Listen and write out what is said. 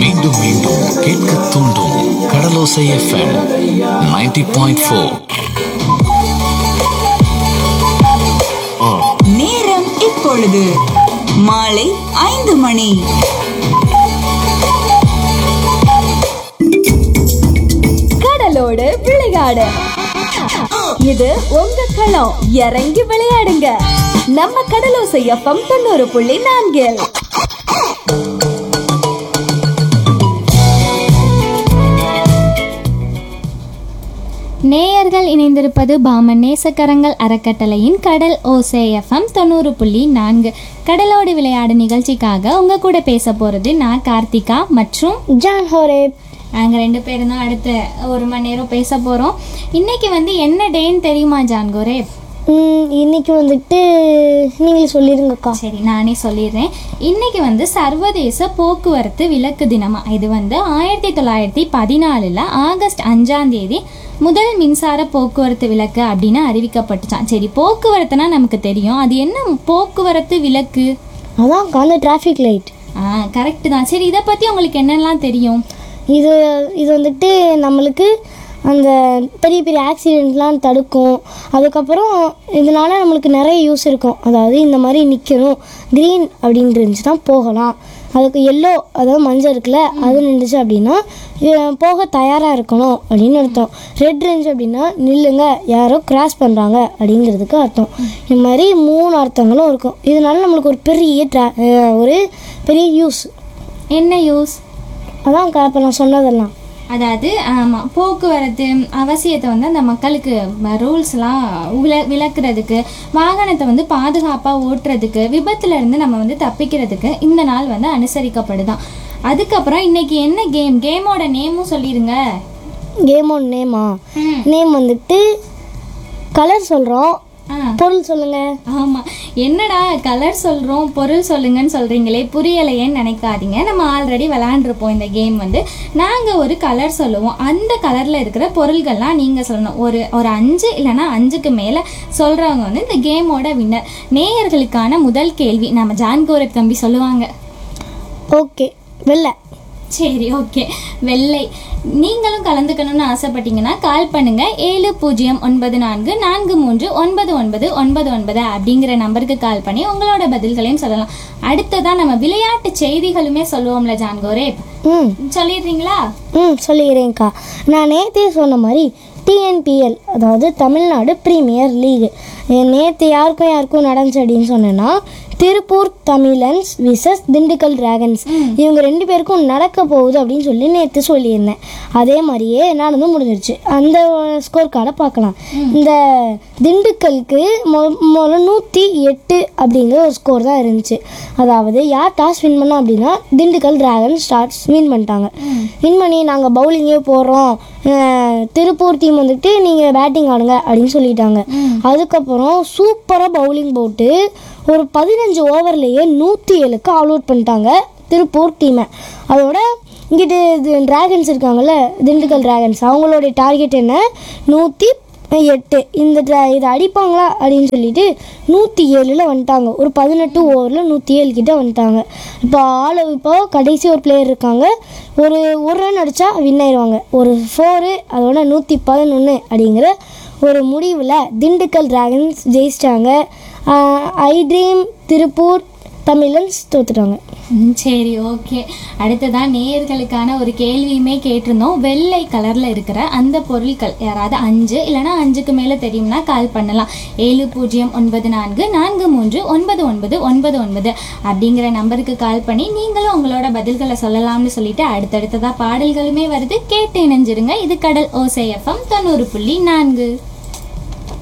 மீண்டும் மீண்டும் கேட்க தூண்டும் கடலோசை எஃப்எம் 90.4 பாயிண்ட் ஃபோர் நேரம் இப்பொழுது மாலை ஐந்து மணி கடலோடு விளையாடு இது உங்க களம் இறங்கி விளையாடுங்க நம்ம கடலோசை எஃப்எம் தொண்ணூறு புள்ளி நான்கில் நேயர்கள் இணைந்திருப்பது பாமன் நேசக்கரங்கள் அறக்கட்டளையின் கடல் ஓசை எஃப்எம் தொண்ணூறு புள்ளி நான்கு கடலோடு விளையாடு நிகழ்ச்சிக்காக உங்க கூட பேச போறது நான் கார்த்திகா மற்றும் ஜான் ஹோரேப் நாங்கள் ரெண்டு பேரும் தான் அடுத்த ஒரு மணி நேரம் பேச போகிறோம் இன்னைக்கு வந்து என்ன டேன்னு தெரியுமா ஜான்கோரே ம், இன்னைக்கு வந்துட்டு நீங்கள் சொல்லிடுங்கக்கா சரி நானே சொல்லிடுறேன் இன்னைக்கு வந்து சர்வதேச போக்குவரத்து விலக்கு தினமா இது வந்து ஆயிரத்தி தொள்ளாயிரத்தி பதினாலில் ஆகஸ்ட் அஞ்சாம் தேதி முதல் மின்சார போக்குவரத்து விலக்கு அப்படின்னு அறிவிக்கப்பட்டுச்சான் சரி போக்குவரத்துனா நமக்கு தெரியும் அது என்ன போக்குவரத்து விலக்கு அதான் அந்த டிராஃபிக் லைட் ஆ கரெக்டு தான் சரி இதை பற்றி உங்களுக்கு என்னெல்லாம் தெரியும் இது இது வந்துட்டு நம்மளுக்கு அந்த பெரிய பெரிய ஆக்சிடெண்ட்லாம் தடுக்கும் அதுக்கப்புறம் இதனால நம்மளுக்கு நிறைய யூஸ் இருக்கும் அதாவது இந்த மாதிரி நிற்கணும் க்ரீன் அப்படின்னு இருந்துச்சுன்னா போகலாம் அதுக்கு எல்லோ அதாவது மஞ்சள் இருக்குல்ல அது நின்றுச்சு அப்படின்னா அஹ் போக தயாராக இருக்கணும் அப்படின்னு அர்த்தம் ரெட் இருந்துச்சு அப்படின்னா நில்லுங்க யாரோ கிராஸ் பண்ணுறாங்க அப்படிங்கிறதுக்கு அர்த்தம் இந்த மாதிரி மூணு அர்த்தங்களும் இருக்கும் இதனால நம்மளுக்கு ஒரு பெரிய ட்ரா அஹ் ஒரு பெரிய யூஸ் என்ன யூஸ் அதான் இப்போ நான் சொன்னதெல்லாம் அதாவது ஆமாம் போக்குவரத்து அவசியத்தை வந்து அந்த மக்களுக்கு ரூல்ஸ்லாம் வில விளக்குறதுக்கு வாகனத்தை வந்து பாதுகாப்பாக ஓட்டுறதுக்கு விபத்துல இருந்து நம்ம வந்து தப்பிக்கிறதுக்கு இந்த நாள் வந்து அனுசரிக்கப்படுதான் அதுக்கப்புறம் இன்னைக்கு என்ன கேம் கேமோட நேமும் சொல்லிடுங்க கேமோட நேமா ம். நேம் வந்துட்டு கலர் சொல்கிறோம் ஆ பொருள் சொல்லுங்க ஆமாம் என்னடா கலர் சொல்கிறோம் பொருள் சொல்லுங்கன்னு சொல்கிறீங்களே புரியலையேன்னு நினைக்காதீங்க நம்ம ஆல்ரெடி விளாண்டுருப்போம் இந்த கேம் வந்து நாங்கள் ஒரு கலர் சொல்லுவோம் அந்த கலரில் இருக்கிற பொருள்கள்லாம் நீங்கள் சொல்லணும் ஒரு ஒரு அஞ்சு இல்லைன்னா அஞ்சுக்கு மேலே சொல்கிறவங்க வந்து இந்த கேமோட வின்னர் நேயர்களுக்கான முதல் கேள்வி நம்ம ஜான் கோரப் தம்பி சொல்லுவாங்க ஓகே வெள்ளை சரி ஓகே வெள்ளை நீங்களும் கலந்துக்கணும்னு ஆசைப்பட்டீங்கன்னா கால் பண்ணுங்க ஏழு பூஜ்ஜியம் ஒன்பது நான்கு நான்கு மூன்று ஒன்பது ஒன்பது ஒன்பது ஒன்பது அப்படிங்கிற நம்பருக்கு கால் பண்ணி உங்களோட பதில்களையும் சொல்லலாம் அடுத்ததா நம்ம விளையாட்டு செய்திகளுமே சொல்லுவோம்ல ஜான்கோரே ம் சொல்லிடுறீங்களா ம் சொல்லிக்கிறேன்க்கா நான் நேற்றே சொன்ன மாதிரி டிஎன்பிஎல் அதாவது தமிழ்நாடு ப்ரீமியர் லீக் நேற்று யாருக்கும் யாருக்கும் நடந்துச்சு அப்படின்னு சொன்னேன்னா திருப்பூர் தமிழன்ஸ் விசஸ் திண்டுக்கல் டிராகன்ஸ் இவங்க ரெண்டு பேருக்கும் நடக்க போகுது அப்படின்னு சொல்லி நேற்று சொல்லியிருந்தேன் அதே மாதிரியே நடந்து முடிஞ்சிருச்சு அந்த ஸ்கோர் கார்டை பார்க்கலாம் இந்த திண்டுக்கலுக்கு மொ முதல்ல நூற்றி எட்டு அப்படிங்கிற ஒரு ஸ்கோர் தான் இருந்துச்சு அதாவது யார் டாஸ் வின் பண்ணா அப்படின்னா திண்டுக்கல் டிராகன் ஸ்டார்ட்ஸ் வின் பண்ணிட்டாங்க வின் பண்ணி நாங்கள் பவுலிங்கே போடுறோம் அஹ் திருப்பூர் டீம் வந்துட்டு நீங்கள் பேட்டிங் ஆடுங்க அப்படின்னு சொல்லிட்டாங்க அதுக்கப்புறம் சூப்பராக பவுலிங் போட்டு ஒரு பதினஞ்சு ஓவர்லேயே நூற்றி ஏழுக்கு ஆல் அவுட் பண்ணிட்டாங்க திருப்பூர் டீமை அதோட இங்கிட்டு இது டிராகன்ஸ் இருக்காங்கல்ல திண்டுக்கல் டிராகன்ஸ் அவங்களுடைய டார்கெட் என்ன நூற்றி எட்டு இந்த ட்ரா இதை அடிப்பாங்களா அப்படின்னு சொல்லிட்டு நூற்றி ஏழில் வந்துட்டாங்க ஒரு பதினெட்டு ஓவரில் நூற்றி ஏழு கிட்ட வந்துட்டாங்க இப்போ ஆள் இப்போ கடைசி ஒரு பிளேயர் இருக்காங்க ஒரு ஒரு ரன் அடித்தா வின் ஆயிடுவாங்க ஒரு ஃபோரு அதோட நூற்றி பதினொன்று அப்படிங்கிற ஒரு முடிவில் திண்டுக்கல் டிராகன்ஸ் ஜெயிச்சிட்டாங்க ஐ ட்ரீம் திருப்பூர் தமிழன்ஸ் தோத்துட்டாங்க ம், சரி ஓகே அடுத்ததான் நேயர்களுக்கான ஒரு கேள்வியுமே கேட்டிருந்தோம் வெள்ளை கலர்ல இருக்கிற அந்த பொருட்கள் யாராவது அஞ்சு இல்லைன்னா அஞ்சுக்கு மேல தெரியும்னா கால் பண்ணலாம் ஏழு பூஜ்ஜியம் ஒன்பது நான்கு நான்கு மூன்று ஒன்பது ஒன்பது ஒன்பது ஒன்பது அப்படிங்கிற நம்பருக்கு கால் பண்ணி நீங்களும் உங்களோட பதில்களை சொல்லலாம்னு சொல்லிட்டு அடுத்தடுத்ததா பாடல்களுமே வருது கேட்டு இணைஞ்சிருங்க இது கடல் ஓசை எஃப்எம் தொண்ணூறு புள்ளி நான்கு